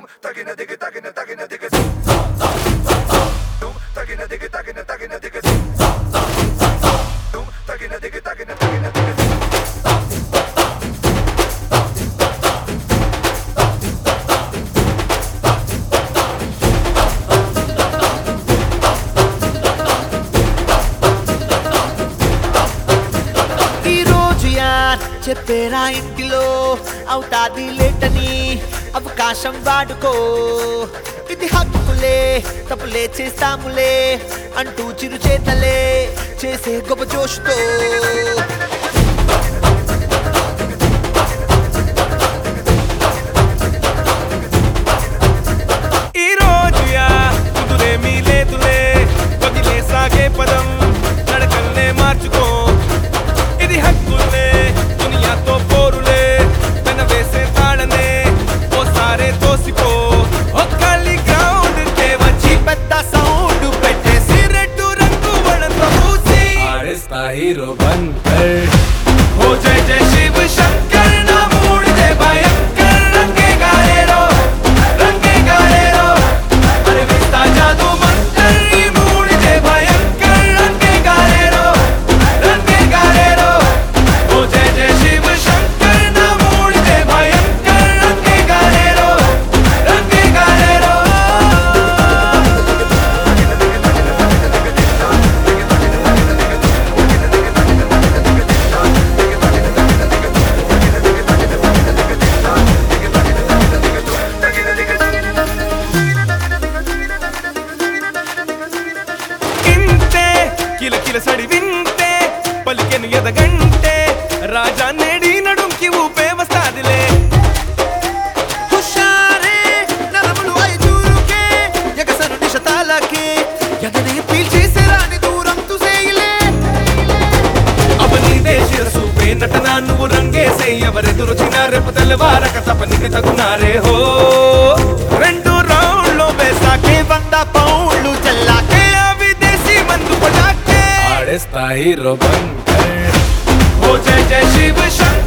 తగిన దిగ తగిన తగిన దిగ తగిన దిగ తగిన తగిన దిగ తగిన దిగ తగిన తగిన దిగ ఈ రోజు యార్ చెప్పేరా ఇంటిలో అవుతాది లేటని అవకాశం వాడుకో ఇది హక్కులే తప్పులే చేస్తాములే అంటూ చిరు చేతలే చేసే గొప్ప జోష్తో ఈ రోజు యా కుదురేమీ లేదులే వదిలే సాగే పదం నడకల్నే మార్చుకో ఇది హక్కులే దునియాతో పోరులే వెన వేసే తాళనే ఓసారే తోసిపో ఒక్కలి గ్రౌండ్ కే వచ్చి పెద్ద సౌండ్ పెట్టేసి రెడ్డు రంగు వడంతో పూసి ఆడిస్తా హీరో బంకర్ हो जय जय शिव शंकर ना मूड दे भयंकर रंगे गाए रो रंगे गाए रो अरे विस्ता जादू मंत्र ई मूड दे भयंकर रंगे गाए रो रंगे गाए रो हो जय जय शिव शंकर ना मूड दे भयंकर रंगे गाए रो रंगे गाए रो ఇంతే కిల కిల సడి వింటే పలికెను ఎదగంటే రాజా నేడి నడుంకి ఊపే వస్తాదిలే హుషారే నరములు ఐదూరుకే ఎగసను నిషతాలకే ఎగనే పీల్చేసే రాని దూరం తుసేయిలే అవని దేశిరసు పే నటన నువ్వు రంగేసే ఎవరెదురొచ్చిన రేపు తెల్లవారక తపనికి తగునారే హో రెండు రౌండ్లో వేసాకే వంద పౌండ్లు చల్లాకే ఆ విదేశీ మందు పటాకే ఆడేస్తా హీరో బంకర్ ఓ జయ జయ శివ శంకర్